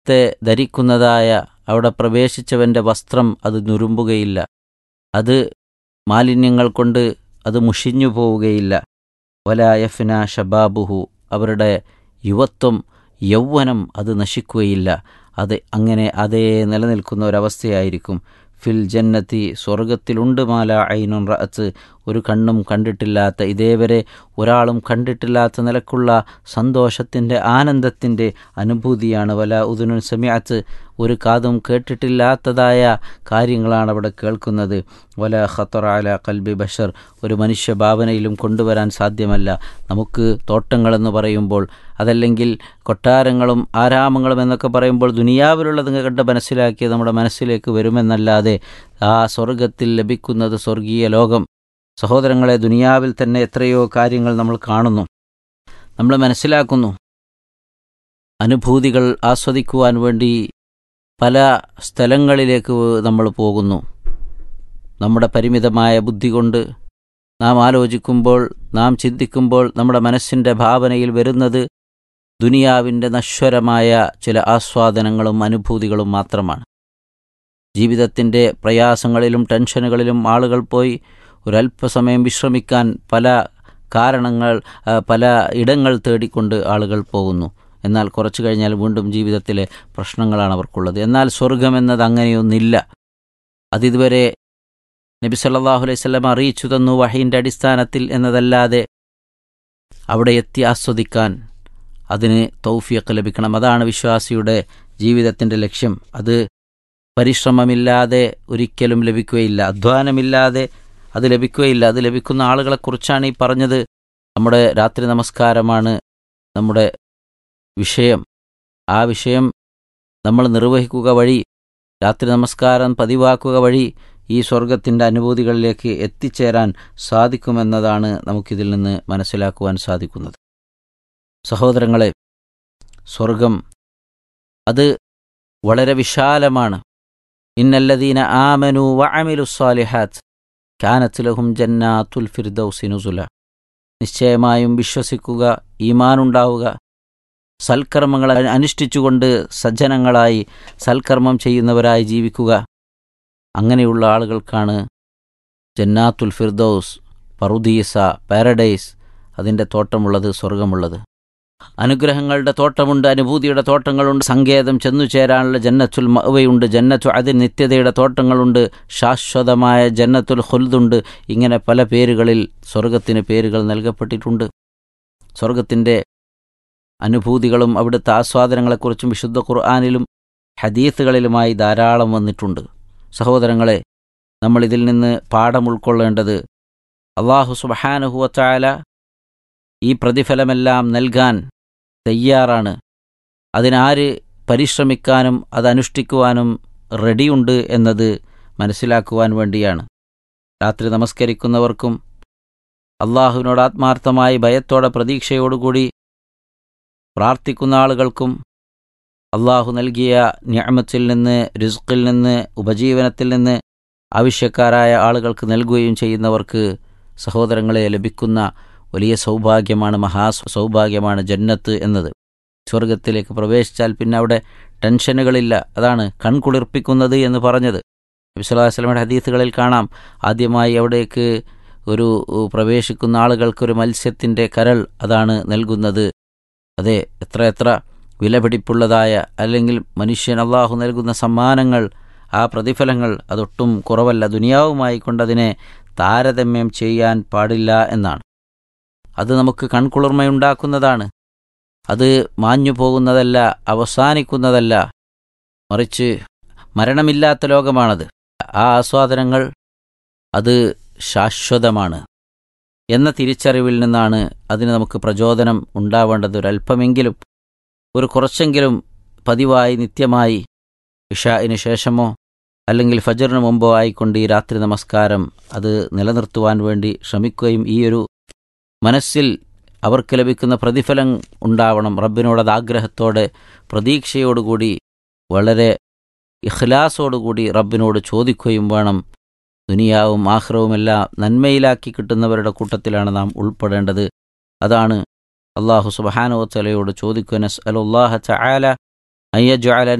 ത്തെ ധരിക്കുന്നതായ അവിടെ പ്രവേശിച്ചവൻ്റെ വസ്ത്രം അത് നുരുമ്പുകയില്ല അത് മാലിന്യങ്ങൾ കൊണ്ട് അത് മുഷിഞ്ഞു പോവുകയില്ല വലായഫ്ന ഷബാബുഹു അവരുടെ യുവത്വം യൗവനം അത് നശിക്കുകയില്ല അത് അങ്ങനെ അതേ നിലനിൽക്കുന്ന ഒരവസ്ഥയായിരിക്കും ഫിൽ ജന്നത്തി സ്വർഗത്തിലുണ്ട് മാല ഐനുൻ റഅത്ത് ഒരു കണ്ണും കണ്ടിട്ടില്ലാത്ത ഇതേവരെ ഒരാളും കണ്ടിട്ടില്ലാത്ത നിലക്കുള്ള സന്തോഷത്തിൻ്റെ ആനന്ദത്തിൻ്റെ അനുഭൂതിയാണ് വല ഉദുനുൻ സമയത്ത് ഒരു കാതും കേട്ടിട്ടില്ലാത്തതായ കാര്യങ്ങളാണ് അവിടെ കേൾക്കുന്നത് വല ഖത്തർ അല കൽബി ബഷർ ഒരു മനുഷ്യ ഭാവനയിലും കൊണ്ടുവരാൻ സാധ്യമല്ല നമുക്ക് തോട്ടങ്ങളെന്ന് പറയുമ്പോൾ അതല്ലെങ്കിൽ കൊട്ടാരങ്ങളും ആരാമങ്ങളും എന്നൊക്കെ പറയുമ്പോൾ ദുനിയാവിലുള്ളത് കണ്ട് മനസ്സിലാക്കി നമ്മുടെ മനസ്സിലേക്ക് വരുമെന്നല്ലാതെ ആ സ്വർഗത്തിൽ ലഭിക്കുന്നത് സ്വർഗീയ ലോകം സഹോദരങ്ങളെ ദുനിയാവിൽ തന്നെ എത്രയോ കാര്യങ്ങൾ നമ്മൾ കാണുന്നു നമ്മൾ മനസ്സിലാക്കുന്നു അനുഭൂതികൾ ആസ്വദിക്കുവാൻ വേണ്ടി പല സ്ഥലങ്ങളിലേക്ക് നമ്മൾ പോകുന്നു നമ്മുടെ പരിമിതമായ ബുദ്ധി കൊണ്ട് നാം ആലോചിക്കുമ്പോൾ നാം ചിന്തിക്കുമ്പോൾ നമ്മുടെ മനസ്സിൻ്റെ ഭാവനയിൽ വരുന്നത് ദുനിയാവിൻ്റെ നശ്വരമായ ചില ആസ്വാദനങ്ങളും അനുഭൂതികളും മാത്രമാണ് ജീവിതത്തിൻ്റെ പ്രയാസങ്ങളിലും ടെൻഷനുകളിലും ആളുകൾ പോയി ഒരല്പസമയം വിശ്രമിക്കാൻ പല കാരണങ്ങൾ പല ഇടങ്ങൾ തേടിക്കൊണ്ട് ആളുകൾ പോകുന്നു എന്നാൽ കുറച്ചു കഴിഞ്ഞാൽ വീണ്ടും ജീവിതത്തിലെ പ്രശ്നങ്ങളാണ് അവർക്കുള്ളത് എന്നാൽ സ്വർഗം എന്നത് അങ്ങനെയൊന്നില്ല അതിതുവരെ നബി സല്ലാഹു അലൈഹി സ്വലം അറിയിച്ചു തന്നു വഹീൻ്റെ അടിസ്ഥാനത്തിൽ എന്നതല്ലാതെ അവിടെ എത്തി ആസ്വദിക്കാൻ അതിന് തൗഫിയൊക്കെ ലഭിക്കണം അതാണ് വിശ്വാസിയുടെ ജീവിതത്തിൻ്റെ ലക്ഷ്യം അത് പരിശ്രമമില്ലാതെ ഒരിക്കലും ലഭിക്കുകയില്ല അധ്വാനമില്ലാതെ അത് ലഭിക്കുകയില്ല അത് ലഭിക്കുന്ന ആളുകളെക്കുറിച്ചാണ് ഈ പറഞ്ഞത് നമ്മുടെ രാത്രി നമസ്കാരമാണ് നമ്മുടെ വിഷയം ആ വിഷയം നമ്മൾ നിർവഹിക്കുക വഴി രാത്രി നമസ്കാരം പതിവാക്കുക വഴി ഈ സ്വർഗത്തിൻ്റെ അനുഭൂതികളിലേക്ക് എത്തിച്ചേരാൻ സാധിക്കുമെന്നതാണ് നമുക്കിതിൽ നിന്ന് മനസ്സിലാക്കുവാൻ സാധിക്കുന്നത് സഹോദരങ്ങളെ സ്വർഗം അത് വളരെ വിശാലമാണ് ഇന്നല്ലദീന ആമനു വഅമിലു സ്വാലിഹാത്ത് കാനത്ത് ലഹും ജന്നാത്തുൽ ഫിർദൗസി നുസുല നിശ്ചയമായും വിശ്വസിക്കുക ഈമാനുണ്ടാവുക സൽക്കർമ്മങ്ങൾ അനുഷ്ഠിച്ചുകൊണ്ട് സജ്ജനങ്ങളായി സൽക്കർമ്മം ചെയ്യുന്നവരായി ജീവിക്കുക അങ്ങനെയുള്ള ആളുകൾക്കാണ് ജന്നാത്തുൽ ഫിർദൌസ് പറുദീസ പാരഡൈസ് അതിൻ്റെ തോട്ടമുള്ളത് സ്വർഗമുള്ളത് അനുഗ്രഹങ്ങളുടെ തോട്ടമുണ്ട് അനുഭൂതിയുടെ തോട്ടങ്ങളുണ്ട് സങ്കേതം ചെന്നു ചേരാനുള്ള ജന്നത്തുൽ മവയുണ്ട് ജന്നത്തു അതിൽ നിത്യതയുടെ തോട്ടങ്ങളുണ്ട് ശാശ്വതമായ ജന്നത്തുൽ ഹുൽദുണ്ട് ഇങ്ങനെ പല പേരുകളിൽ സ്വർഗത്തിന് പേരുകൾ നൽകപ്പെട്ടിട്ടുണ്ട് സ്വർഗത്തിൻ്റെ അനുഭൂതികളും അവിടുത്തെ ആസ്വാദനങ്ങളെക്കുറിച്ചും വിശുദ്ധ ഖുർആാനിലും ഹദീസുകളിലുമായി ധാരാളം വന്നിട്ടുണ്ട് സഹോദരങ്ങളെ നമ്മൾ ഇതിൽ നിന്ന് പാഠം ഉൾക്കൊള്ളേണ്ടത് അള്ളാഹു സുബഹാനുഹുവച്ചായ ഈ പ്രതിഫലമെല്ലാം നൽകാൻ തയ്യാറാണ് അതിനാര് പരിശ്രമിക്കാനും അതനുഷ്ഠിക്കുവാനും റെഡിയുണ്ട് എന്നത് മനസ്സിലാക്കുവാൻ വേണ്ടിയാണ് രാത്രി നമസ്കരിക്കുന്നവർക്കും അള്ളാഹുവിനോട് ആത്മാർത്ഥമായി ഭയത്തോടെ പ്രതീക്ഷയോടുകൂടി പ്രാർത്ഥിക്കുന്ന ആളുകൾക്കും അള്ളാഹു നൽകിയ ഞാമത്തിൽ നിന്ന് രിസ്ക്കിൽ നിന്ന് ഉപജീവനത്തിൽ നിന്ന് ആവശ്യക്കാരായ ആളുകൾക്ക് നൽകുകയും ചെയ്യുന്നവർക്ക് സഹോദരങ്ങളെ ലഭിക്കുന്ന വലിയ സൗഭാഗ്യമാണ് മഹാ സൗഭാഗ്യമാണ് ജന്നത്ത് എന്നത് സ്വർഗത്തിലേക്ക് പ്രവേശിച്ചാൽ പിന്നെ അവിടെ ടെൻഷനുകളില്ല അതാണ് കൺകുളിർപ്പിക്കുന്നത് എന്ന് പറഞ്ഞത് നബിസ്വല്ലാസ്ലമയുടെ ഹദീസുകളിൽ കാണാം ആദ്യമായി അവിടേക്ക് ഒരു പ്രവേശിക്കുന്ന ആളുകൾക്കൊരു മത്സ്യത്തിൻ്റെ കരൾ അതാണ് നൽകുന്നത് അതെ എത്ര എത്ര വിലപിടിപ്പുള്ളതായ അല്ലെങ്കിൽ മനുഷ്യൻ അള്ളാഹു നൽകുന്ന സമ്മാനങ്ങൾ ആ പ്രതിഫലങ്ങൾ അതൊട്ടും കുറവല്ല ദുനിയാവുമായി കൊണ്ടതിനെ താരതമ്യം ചെയ്യാൻ പാടില്ല എന്നാണ് അത് നമുക്ക് കൺകുളിർമയുണ്ടാക്കുന്നതാണ് അത് മാഞ്ഞു പോകുന്നതല്ല അവസാനിക്കുന്നതല്ല മറിച്ച് മരണമില്ലാത്ത ലോകമാണത് ആ ആസ്വാദനങ്ങൾ അത് ശാശ്വതമാണ് എന്ന തിരിച്ചറിവിൽ നിന്നാണ് അതിന് നമുക്ക് പ്രചോദനം ഉണ്ടാവേണ്ടത് ഒരല്പമെങ്കിലും ഒരു കുറച്ചെങ്കിലും പതിവായി നിത്യമായി ഇഷായിന് ശേഷമോ അല്ലെങ്കിൽ ഫജറിന് മുമ്പോ ആയിക്കൊണ്ട് ഈ രാത്രി നമസ്കാരം അത് നിലനിർത്തുവാൻ വേണ്ടി ശ്രമിക്കുകയും ഈ ഒരു മനസ്സിൽ അവർക്ക് ലഭിക്കുന്ന പ്രതിഫലം ഉണ്ടാവണം റബ്ബിനോടത് ആഗ്രഹത്തോടെ പ്രതീക്ഷയോടുകൂടി വളരെ ഇഖ്ലാസോടുകൂടി റബ്ബിനോട് ചോദിക്കുകയും വേണം ദുനിയാവും ആഹ്റവുമെല്ലാം നന്മയിലാക്കി കിട്ടുന്നവരുടെ കൂട്ടത്തിലാണ് നാം ഉൾപ്പെടേണ്ടത് അതാണ് അള്ളാഹു സുബഹാനോ തലയോട് ചോദിക്കുക നസ് അലുല്ലാഹ ചായാല അയ്യജാല